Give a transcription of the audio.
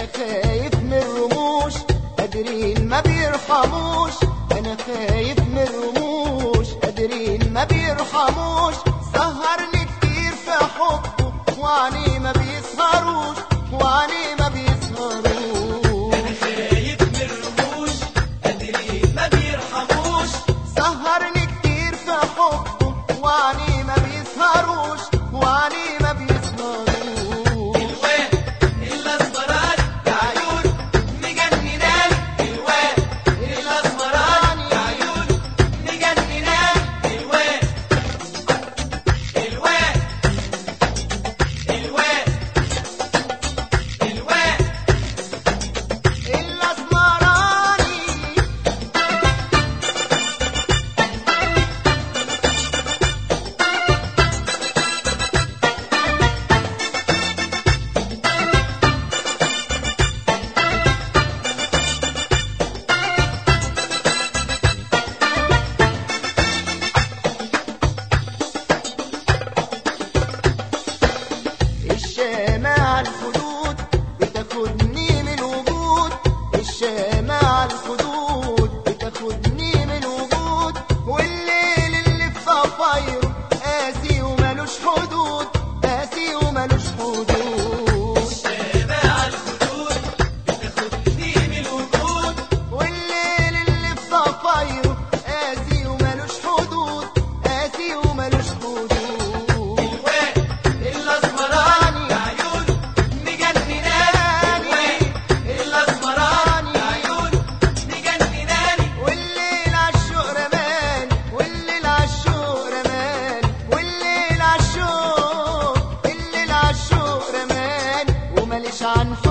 خايف من الرموش قادرين ما بيرحموش انا خايف من الرموش قادرين ما بيرحموش سهرني كتير في حبه وعني ما بيسهروش وعني ما بيسهروش خايف من الرموش قادرين ما بيرحموش سهرني كتير في حبه وعني ما بيسهروش وعني ما بيسهروش الواد الاسمراني بعيون مجننان الواد الاسمراني بعيون مجننان الواد الواد الواد الواد الاسمراني الشامة على الخدود بتاخدني من الوجود الشامة على الخدود بتاخدني من الوجود والليل اللي في صفايره قاسي وملوش حدود قاسي وملوش حدود سابع الخدود بتاخدني من الوجود والليل اللي في صفايره قاسي وملوش حدود قاسي وملوش حدود الواد الاسمراني بعيون مجننان الواد الاسمراني بعيون مجننان والليل عالشوق رمان والليل عالشوق رمان والليل عالشوق الليل عالشوق رمان وماليش عن